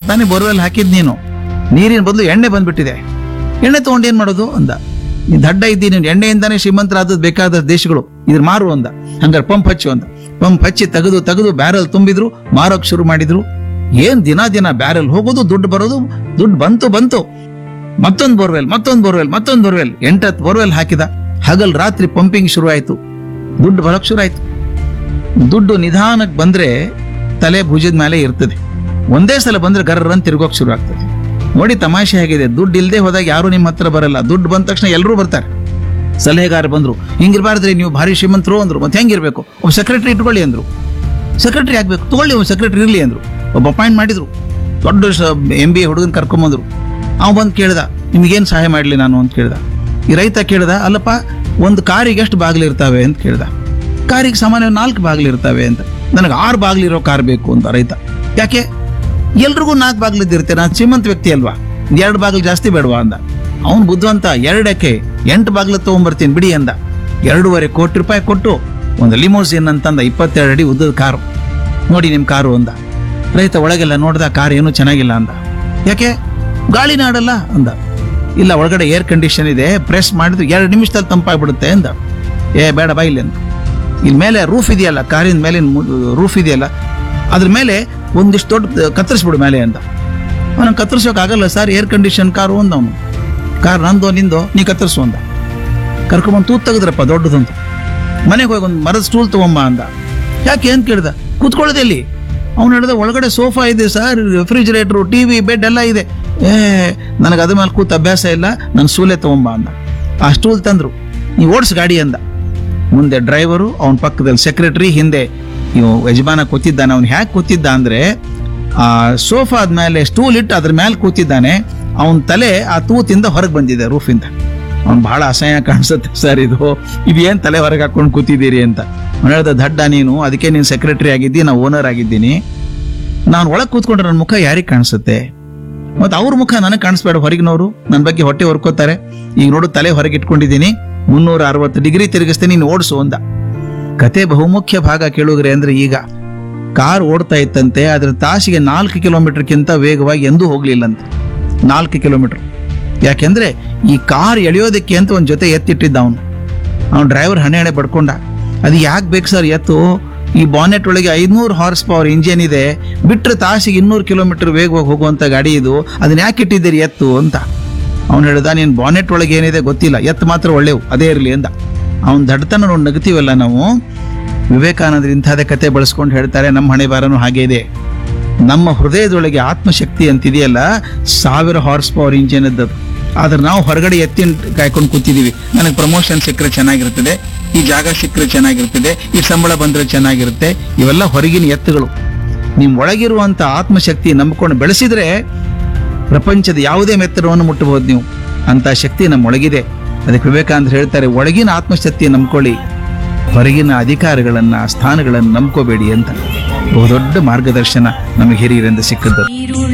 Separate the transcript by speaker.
Speaker 1: ತಾನೇ ಬೋರ್ವೆಲ್ ಹಾಕಿದ್ ನೀನು ನೀರಿನ ಬದಲು ಎಣ್ಣೆ ಬಂದ್ಬಿಟ್ಟಿದೆ ಎಣ್ಣೆ ತಗೊಂಡು ಏನ್ ಮಾಡೋದು ಅಂದ ನೀ ದಡ್ಡ ಇದ್ದೀನಿ ನೀನು ಎಣ್ಣೆಯಿಂದಾನೇ ಶ್ರೀಮಂತರಾದದ್ದು ಬೇಕಾದ ದೇಶಗಳು ಇದ್ರ ಮಾರು ಅಂದ ಹಂಗಾರೆ ಪಂಪ್ ಹಚ್ಚು ಅಂದ ಪಂಪ್ ಹಚ್ಚಿ ತೆಗೆದು ತೆಗೆದು ಬ್ಯಾರಲ್ ತುಂಬಿದ್ರು ಮಾರೋಕ್ ಶುರು ಮಾಡಿದ್ರು ಏನ್ ದಿನ ದಿನ ಬ್ಯಾರಲ್ ಹೋಗೋದು ದುಡ್ಡು ಬರೋದು ದುಡ್ಡು ಬಂತು ಬಂತು ಮತ್ತೊಂದು ಬೋರ್ವೆಲ್ ಮತ್ತೊಂದು ಬೋರ್ವೆಲ್ ಮತ್ತೊಂದು ಬೋರ್ವೆಲ್ ಎಂಟತ್ತು ಬೋರ್ವೆಲ್ ಹಾಕಿದ ಹಗಲ್ ರಾತ್ರಿ ಪಂಪಿಂಗ್ ಶುರು ಆಯ್ತು ದುಡ್ಡು ಬರೋಕ್ ಶುರು ಆಯ್ತು ದುಡ್ಡು ನಿಧಾನಕ್ಕೆ ಬಂದ್ರೆ ತಲೆ ಭುಜದ ಮೇಲೆ ಇರ್ತದೆ ಒಂದೇ ಸಲ ಬಂದ್ರೆ ಗರ್ರ ಅಂತ ತಿರ್ಗೋಕ್ ಶುರು ಆಗ್ತದೆ ನೋಡಿ ತಮಾಷೆ ಆಗಿದೆ ದುಡ್ಡು ಇಲ್ಲದೆ ಹೋದಾಗ ಯಾರು ನಿಮ್ಮ ಹತ್ರ ಬರಲ್ಲ ದುಡ್ಡು ಬಂದ ತಕ್ಷಣ ಎಲ್ಲರೂ ಬರ್ತಾರೆ ಸಲಹೆಗಾರ ಬಂದ್ರು ಹಿಂಗಿರ್ಬಾರ್ದ್ರಿ ನೀವು ಭಾರಿ ಶ್ರೀಮಂತರು ಅಂದ್ರು ಮತ್ತೆ ಹೆಂಗಿರ್ಬೇಕು ಒಬ್ಬ ಸೆಕ್ರೆಟರಿ ಇಟ್ಕೊಳ್ಳಿ ಅಂದ್ರು ಸೆಕ್ರೆಟರಿ ಆಗ್ಬೇಕು ತಗೊಳ್ಳಿ ಒಬ್ಬ ಸೆಕ್ರೆಟರಿ ಇರ್ಲಿ ಅಂದ್ರು ಒಬ್ಬ ಅಪಾಯಿಂಟ್ ಮಾಡಿದ್ರು ದೊಡ್ಡ ಎಂ ಬಿ ಎ ಹುಡುಗನ್ ಕರ್ಕೊಂಬಂದ್ರು ಅವ ಬಂದು ಕೇಳ್ದ ನಿಮ್ಗೇನು ಸಹಾಯ ಮಾಡಲಿ ನಾನು ಅಂತ ಕೇಳ್ದ ಈ ರೈತ ಕೇಳ್ದ ಅಲ್ಲಪ್ಪ ಒಂದು ಕಾರಿಗೆ ಎಷ್ಟು ಬಾಗಿಲಿರ್ತಾವೆ ಅಂತ ಕೇಳ್ದ ಕಾರಿಗೆ ಸಾಮಾನ್ಯ ನಾಲ್ಕು ಬಾಗಿಲಿರ್ತವೆ ಅಂತ ನನಗೆ ಆರು ಬಾಗಿಲಿರೋ ಕಾರ್ ಬೇಕು ಅಂತ ರೈತ ಯಾಕೆ ಎಲ್ರಿಗೂ ನಾಲ್ಕು ಬಾಗಿಲಿದ್ದಿರುತ್ತೆ ನಾನು ಶ್ರೀಮಂತ ವ್ಯಕ್ತಿ ಅಲ್ವಾ ಎರಡು ಬಾಗಿಲು ಜಾಸ್ತಿ ಬೇಡವಾ ಅಂದ ಅವನು ಬುದ್ಧಿವಂತ ಎರಡಕ್ಕೆ ಎಂಟು ಬಾಗಿಲು ತಗೊಂಬರ್ತೀನಿ ಬಿಡಿ ಅಂದ ಎರಡೂವರೆ ಕೋಟಿ ರೂಪಾಯಿ ಕೊಟ್ಟು ಒಂದು ಲಿಮೋಸಿನ್ ಅಂತಂದ ಇಪ್ಪತ್ತೆರಡು ಅಡಿ ಉದ್ದದ ಕಾರು ನೋಡಿ ನಿಮ್ಮ ಕಾರು ಅಂದ ರೈತ ಒಳಗೆಲ್ಲ ನೋಡ್ದ ಕಾರ್ ಏನೂ ಚೆನ್ನಾಗಿಲ್ಲ ಅಂದ ಯಾಕೆ ಗಾಳಿ ನಾಡಲ್ಲ ಅಂದ ಇಲ್ಲ ಒಳಗಡೆ ಏರ್ ಕಂಡೀಷನ್ ಇದೆ ಪ್ರೆಸ್ ಮಾಡಿದ್ರು ಎರಡು ನಿಮಿಷದಲ್ಲಿ ತಂಪಾಗ್ಬಿಡುತ್ತೆ ಅಂದ ಏ ಬೇಡ ಬಾ ಇಲ್ಲಿ ಅಂದ ಇಲ್ಲಿ ಮೇಲೆ ರೂಫ್ ಇದೆಯಲ್ಲ ಕಾರಿನ ಮೇಲಿನ ರೂಫ್ ಇದೆಯಲ್ಲ ಅದ್ರ ಮೇಲೆ ಒಂದಿಷ್ಟು ದೊಡ್ಡ ಕತ್ತರಿಸ್ಬಿಡು ಮೇಲೆ ಅಂತ ಅವನ ಕತ್ತರಿಸೋಕ್ಕಾಗಲ್ಲ ಸರ್ ಏರ್ ಕಂಡೀಷನ್ ಕಾರು ಅಂದ ಅವನು ಕಾರ್ ನಂದೋ ನಿಂದೋ ನೀ ಕತ್ತರಿಸು ಅಂದ ಕರ್ಕೊಂಬಂದು ತೂತ್ ತೆಗೆದ್ರಪ್ಪ ದೊಡ್ಡದಂತ ಮನೆಗೆ ಹೋಗಿ ಒಂದು ಮರದ ಸ್ಟೂಲ್ ತಗೊಂಬ ಅಂದ ಯಾಕೆ ಏನ್ ಕೇಳ್ದ ಕೂತ್ಕೊಳ್ಳೋದೆ ಎಲ್ಲಿ ಅವ್ನು ಹೇಳಿದ ಒಳಗಡೆ ಸೋಫಾ ಇದೆ ಸರ್ ರೆಫ್ರಿಜರೇಟ್ರು ಟಿವಿ ಬೆಡ್ ಎಲ್ಲ ಇದೆ ಏ ನನಗೆ ಅದ್ರ ಮೇಲೆ ಕೂತ ಅಭ್ಯಾಸ ಇಲ್ಲ ನನ್ನ ಸ್ಟೂಲೇ ತಗೊಂಬ ಅಂದ ಆ ಸ್ಟೂಲ್ ತಂದ್ರು ನೀವು ಓಡಿಸ್ ಗಾಡಿ ಅಂದ ಮುಂದೆ ಡ್ರೈವರು ಅವನ ಪಕ್ಕದಲ್ಲಿ ಸೆಕ್ರೆಟರಿ ಹಿಂದೆ ಇವು ಯಜಮಾನ ಕೂತಿದ್ದಾನೆ ಅವ್ನು ಹ್ಯಾಕ್ ಕೂತಿದ್ದ ಅಂದ್ರೆ ಆ ಸೋಫಾದ ಮೇಲೆ ಸ್ಟೂಲ್ ಇಟ್ಟು ಅದ್ರ ಮೇಲೆ ಕೂತಿದ್ದಾನೆ ಅವನ ತಲೆ ಆ ತೂತಿಂದ ಹೊರಗೆ ಬಂದಿದೆ ರೂಫಿಂದ ಅವ್ನು ಬಹಳ ಅಸಹ್ಯ ಕಾಣಿಸುತ್ತೆ ಸರ್ ಇದು ಇದೇನ್ ತಲೆ ಹೊರಗೆ ಹಾಕೊಂಡು ಕೂತಿದ್ದೀರಿ ಅಂತ ಅವ್ನು ಹೇಳ್ದ ದಡ್ಡ ನೀನು ಅದಕ್ಕೆ ನೀನು ಸೆಕ್ರೆಟರಿ ಆಗಿದ್ದಿ ನಾ ಓನರ್ ಆಗಿದ್ದೀನಿ ನಾನು ಒಳಗೆ ಕೂತ್ಕೊಂಡ್ರೆ ನನ್ನ ಮುಖ ಯಾರಿಗೆ ಕಾಣಿಸುತ್ತೆ ಮತ್ತೆ ಅವ್ರ ಮುಖ ನನಗೆ ಕಾಣಿಸ್ಬೇಡ ಹೊರಗಿನವರು ನನ್ನ ಬಗ್ಗೆ ಹೊಟ್ಟೆ ಹೊರ್ಕೋತಾರೆ ಈಗ ನೋಡು ತಲೆ ಹೊರಗೆ ಇಟ್ಕೊಂಡಿದ್ದೀನಿ ಮುನ್ನೂರ ಅರವತ್ತು ಡಿಗ್ರಿ ತಿರುಗಿಸ್ತೀನಿ ನೀನು ಓಡಿಸು ಅಂದ ಕತೆ ಬಹುಮುಖ್ಯ ಭಾಗ ಕೇಳುಗ್ರೆ ಅಂದ್ರೆ ಈಗ ಕಾರ್ ಓಡ್ತಾ ಇತ್ತಂತೆ ಅದ್ರ ತಾಸಿಗೆ ನಾಲ್ಕು ಕಿಲೋಮೀಟರ್ಗಿಂತ ವೇಗವಾಗಿ ಎಂದೂ ಹೋಗ್ಲಿಲ್ಲಂತೆ ನಾಲ್ಕು ಕಿಲೋಮೀಟರ್ ಯಾಕೆಂದ್ರೆ ಈ ಕಾರ್ ಎಳೆಯೋದಕ್ಕೆ ಅಂತ ಒಂದು ಜೊತೆ ಎತ್ತಿಟ್ಟಿದ್ದ ಅವನು ಅವನು ಡ್ರೈವರ್ ಹಣೆ ಹಣೆ ಬಡ್ಕೊಂಡ ಅದು ಯಾಕೆ ಬೇಕು ಸರ್ ಎತ್ತು ಈ ಬಾನೆಟ್ ಒಳಗೆ ಐದ್ನೂರು ಹಾರ್ಸ್ ಪವರ್ ಇಂಜಿನ್ ಇದೆ ಬಿಟ್ಟರೆ ತಾಸಿಗೆ ಇನ್ನೂರು ಕಿಲೋಮೀಟರ್ ವೇಗವಾಗಿ ಹೋಗುವಂತ ಗಾಡಿ ಇದು ಅದನ್ನ ಯಾಕೆ ಇಟ್ಟಿದ್ದೀರಿ ಎತ್ತು ಅಂತ ಅವ್ನು ಹೇಳ್ದ ನೀನು ಬಾನೆಟ್ ಒಳಗೆ ಏನಿದೆ ಗೊತ್ತಿಲ್ಲ ಎತ್ತು ಮಾತ್ರ ಒಳ್ಳೆವು ಅದೇ ಇರಲಿ ಅಂದ ಅವ್ನ ದಡ್ತನ ನೋಡಿ ನಗತೀವಲ್ಲ ನಾವು ವಿವೇಕಾನಂದರು ಇಂಥದೇ ಕತೆ ಬಳಸ್ಕೊಂಡು ಹೇಳ್ತಾರೆ ನಮ್ಮ ಹಣೆ ಬಾರನು ಹಾಗೆ ಇದೆ ನಮ್ಮ ಹೃದಯದೊಳಗೆ ಆತ್ಮಶಕ್ತಿ ಅಂತಿದೆಯಲ್ಲ ಸಾವಿರ ಹಾರ್ಸ್ ಪವರ್ ಇಂಜಿನ್ ಇದ್ದದ್ದು ಆದ್ರೆ ನಾವು ಹೊರಗಡೆ ಎತ್ತಿನ ಕಾಯ್ಕೊಂಡು ಕೂತಿದೀವಿ ನನಗೆ ಪ್ರಮೋಷನ್ ಸಿಕ್ಕರೆ ಚೆನ್ನಾಗಿರ್ತದೆ ಈ ಜಾಗ ಸಿಕ್ಕರೆ ಚೆನ್ನಾಗಿರ್ತದೆ ಈ ಸಂಬಳ ಬಂದ್ರೆ ಚೆನ್ನಾಗಿರುತ್ತೆ ಇವೆಲ್ಲ ಹೊರಗಿನ ಎತ್ತುಗಳು ನಿಮ್ ಒಳಗಿರುವಂತ ಆತ್ಮಶಕ್ತಿ ನಂಬಿಕೊಂಡು ಬೆಳೆಸಿದ್ರೆ ಪ್ರಪಂಚದ ಯಾವುದೇ ಮೆತ್ತರವನ್ನು ಮುಟ್ಟಬಹುದು ನೀವು ಅಂತ ಶಕ್ತಿ ನಮ್ಮೊಳಗಿದೆ ಅದಕ್ಕೆ ವಿವೇಕಾನಂದ ಹೇಳ್ತಾರೆ ಒಳಗಿನ ಆತ್ಮಶಕ್ತಿ ನಂಬ್ಕೊಳ್ಳಿ ಹೊರಗಿನ ಅಧಿಕಾರಗಳನ್ನ ಸ್ಥಾನಗಳನ್ನು ನಂಬ್ಕೋಬೇಡಿ ಅಂತ ಬಹುದೊಡ್ಡ ಮಾರ್ಗದರ್ಶನ ನಮಗೆ ಹಿರಿಯರಿಂದ ಸಿಕ್ಕದ್ದು